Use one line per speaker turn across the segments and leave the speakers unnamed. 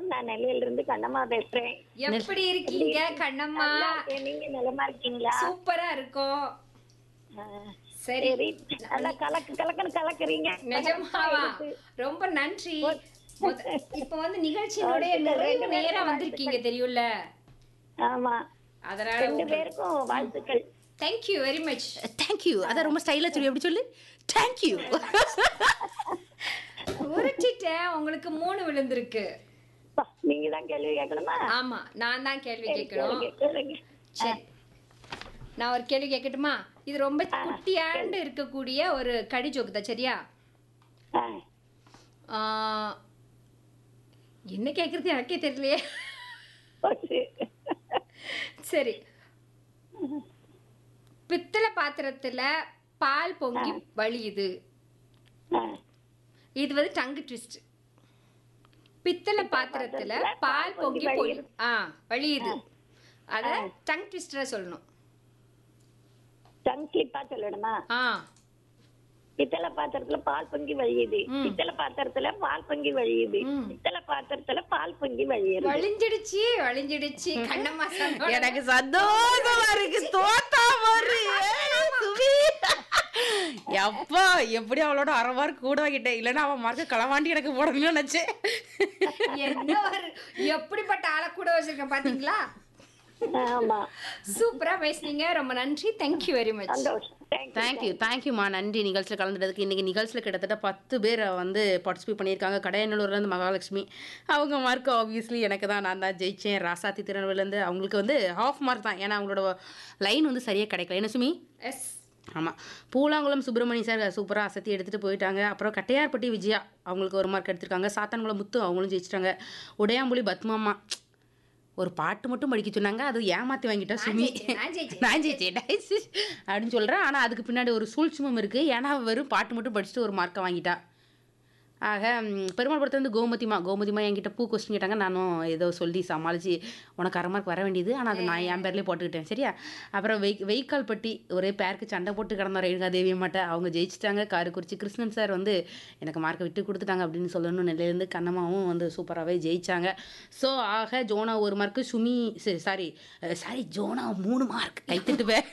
நான் நெல்லையில இருந்து கண்ணம்மா பேசுறேன்
எப்படி இருக்கீங்க கண்ணம்மா
நல்லா இருக்கேன். நீங்க நலமா இருக்கீங்களா
சூப்பரா இருக்கும்
ஆ,
சரி
சரி நல்லா கலக்கு கலக்குன்னு கலக்குறீங்க
நிஜமாவா ரொம்ப நன்றி முத- இப்ப வந்து நிகழ்ச்சியினுடைய நிறைவு நேரா வந்திருக்கீங்க தெரியும்ல
ஆமா
அதனால
ரெண்டு பேருக்கும் வாழ்த்துக்கள்
தேங்க்யூ வெரி மச்
தேங்க்யூ அதான் ரொம்ப ஸ்டைலா சொல்லி எப்படி சொல்லு தேங்க்யூ
உரைச்சிட்டேன் உங்களுக்கு மூணு விழுந்திருக்கு
பா, நீங்க தான் கேள்வி கேட்கணுமா
ஆமா நான் தான் கேள்வி கேட்கணும்
கேளுங்க, கேளுங்க.
சரி நான் ஒரு கேள்வி கேட்கட்டுமா இது ரொம்ப குட்டியாண்டு இருக்கக்கூடிய ஒரு கடி ஜோக்கு தான் சரியா
ஆ,
ஆ, என்ன கேக்குறது எனக்கே தெரியலையே
போச்சு.
சரி பித்தளை பாத்திரத்துல பால் பொங்கி வழியுது
ஆ,
இது வந்து டங்கு ட்விஸ்ட் பித்தளை பாத்திரத்துல பால் பொங்கி பொழி ஆ வழியுது அத டங் ட்விஸ்டரா சொல்லணும்
டங் கிளிப்பா சொல்லணுமா
ஆ
பித்தளை பாத்திரத்துல பால் பொங்கி வழியுது
ம்.
பித்தளை பாத்திரத்துல பால் பொங்கி வழியுது
ம்.
பித்தளை பாத்திரத்துல பால் பொங்கி வழியுது
வழிஞ்சிடுச்சு வழிஞ்சிடுச்சு கண்ணம்மா சொன்னோட
எனக்கு சந்தோஷமா இருக்கு தோத்தா பாரு சுமி எப்பா எப்படி அவளோட அரை மார்க் கூட வாங்கிட்டேன் இல்லைன்னா அவன் மார்க்கு களவாண்டி எனக்கு போடணும்னு நினைச்சேன்
என்ன ஒரு எப்படிப்பட்ட ஆளை கூட வச்சிருக்கேன் பாத்தீங்களா
ஆமா
சூப்பரா பேசுனீங்க ரொம்ப நன்றி தேங்க்யூ வெரி மச்
சந்தோஷம் தேங்க்யூ
தேங்க்யூ தேங்க்யூம்மா நன்றி நிகழ்ச்சியில் கலந்துட்டதுக்கு இன்றைக்கி நிகழ்ச்சியில் கிட்டத்தட்ட பத்து பேர் வந்து பார்ட்டிசிபேட் பண்ணியிருக்காங்க கடையநல்லூர்லேருந்து மகாலட்சுமி அவங்க மார்க் ஆப்வியஸ்லி எனக்கு தான் நான் தான் ஜெயிச்சேன் ராசாத்தி திருநெல்வேலேருந்து அவங்களுக்கு வந்து ஹாஃப் மார்க் தான் ஏன்னா அவங்களோட லைன் வந்து சரியாக கிடைக்கல என்ன சுமி
எஸ்
ஆமாம் பூலாங்குளம் சுப்பிரமணிய சார் சூப்பராக அசத்தி எடுத்துகிட்டு போயிட்டாங்க அப்புறம் கட்டையார்பட்டி விஜயா அவங்களுக்கு ஒரு மார்க் எடுத்திருக்காங்க சாத்தான்குளம் முத்து அவங்களும் ஜெயிச்சிட்டாங்க உடையாம்புலி பத்மாமா ஒரு பாட்டு மட்டும் படிக்க சொன்னாங்க அது ஏமாற்றி வாங்கிட்டா சுமி
ஜெயிச்சேன், நான் ஜெயிச்சேன்.
நான் ஜெயிச்சேன் நான் ஜெயிச்சேன் அப்படின்னு சொல்கிறேன் ஆனால் அதுக்கு பின்னாடி ஒரு சூழ்ச்சிமம் இருக்குது ஏன்னா அவ வெறும் பாட்டு மட்டும் படிச்சுட்டு ஒரு மார்க்கை வாங்கிட்டா ஆக ம், பெருமாள் படத்துல வந்து கோமதிமா கோமதிமா என்கிட்ட பூ கொஸ்டின் கேட்டாங்க நானும் ஏதோ சொல்லி சமாளித்து உனக்கு அரை மார்க் வர வேண்டியது ஆனால் அது நான் என் பேர்லேயே போட்டுக்கிட்டேன் சரியா அப்புறம் வெய் வெய்க்கால் பட்டி ஒரே பேருக்கு சண்டை போட்டு கிடந்தார் ரேணுகா தேவி மாட்ட அவங்க ஜெயிச்சிட்டாங்க காரைக்குறிச்சி கிருஷ்ணன் சார் வந்து எனக்கு மார்க்கை விட்டு கொடுத்துட்டாங்க அப்படின்னு சொல்லணும் நிலையிலேருந்து கண்ணம்மாவும் வந்து சூப்பராகவே ஜெயிச்சாங்க ஸோ ஆக ஜோனா ஒரு mark Sumi sorry sorry Jonah மூணு மார்க் கைத்துட்டு பே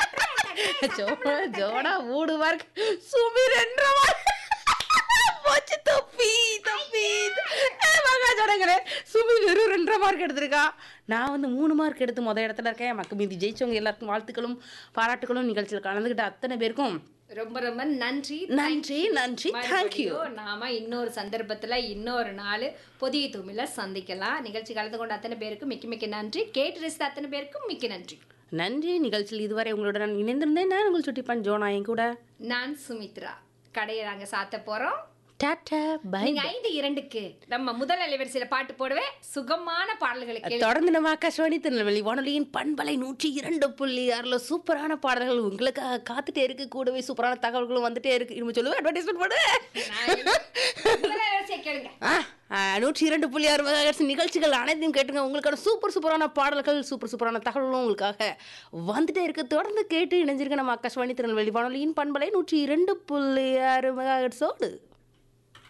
ஜோனா ஜோனா மூணு மார்க் சுமி ரெண்டரை மார்க் போச்சு தப்பி தப்பி மகாஜனங்களே சுமி வெறும் ரெண்டரை மார்க் எடுத்திருக்கா நான் வந்து மூணு மார்க் எடுத்து முத இடத்துல இருக்கேன் மக்கு மீதி ஜெயிச்சவங்க எல்லாருக்கும் வாழ்த்துக்களும் பாராட்டுகளும் நிகழ்ச்சியில் கலந்துக்கிட்ட அத்தனை பேருக்கும்
ரொம்ப ரொம்ப நன்றி
நன்றி நன்றி தேங்க்யூ
மறுபடியும் நாம இன்னொரு சந்தர்ப்பத்துல இன்னொரு நாள் புதிய துமில சந்திக்கலாம் நிகழ்ச்சி கலந்து கொண்ட அத்தனை பேருக்கும் மிக்க மிக்க நன்றி கேட்டு ரசித்த அத்தனை பேருக்கும் மிக்க நன்றி
நன்றி நிகழ்ச்சியில் இதுவரை உங்களோட நான் இணைந்திருந்தேன் நான் உங்கள் சுட்டிப்பான் ஜோனா என் கூட
நான் சுமித்ரா கடையை நாங்க சாத்த போறோம்
டாட்டா பை
நீங்க ஐந்து இரண்டுக்கு நம்ம முதல் அலைவரிசையில பாட்டு போடுவேன் சுகமான பாடல்களை கேளு
தொடர்ந்து நம்ம ஆகாஷ்வாணி திருநெல்வேலி வானொலியின் பண்பலை நூற்றி இரண்டு புள்ளி ஆறுல சூப்பரான பாடல்கள் உங்களுக்காக காத்துட்டே இருக்கு கூடவே சூப்பரான தகவல்களும் வந்துட்டே இருக்கு இனிமே சொல்லுவேன் அட்வர்டைஸ்மெண்ட் போடு
முதல் அலைவரிசையை கேளுங்க
ஆ, ஆ, நூற்றி இரண்டு புள்ளி ஆறு மெகாஹெர்ட்ஸ் நிகழ்ச்சிகள் அனைத்தையும் கேட்டுங்க உங்களுக்கான சூப்பர் சூப்பரான பாடல்கள் சூப்பர் சூப்பரான தகவல்களும் உங்களுக்காக வந்துட்டே இருக்கு தொடர்ந்து கேட்டு இணைஞ்சிருக்க நம்ம ஆகாஷ்வாணி திருநெல்வேலி வானொலியின் பண்பலை நூற்றி இரண்டு புள்ளி ஆறு மெகாஹெர்ட்ஸோடு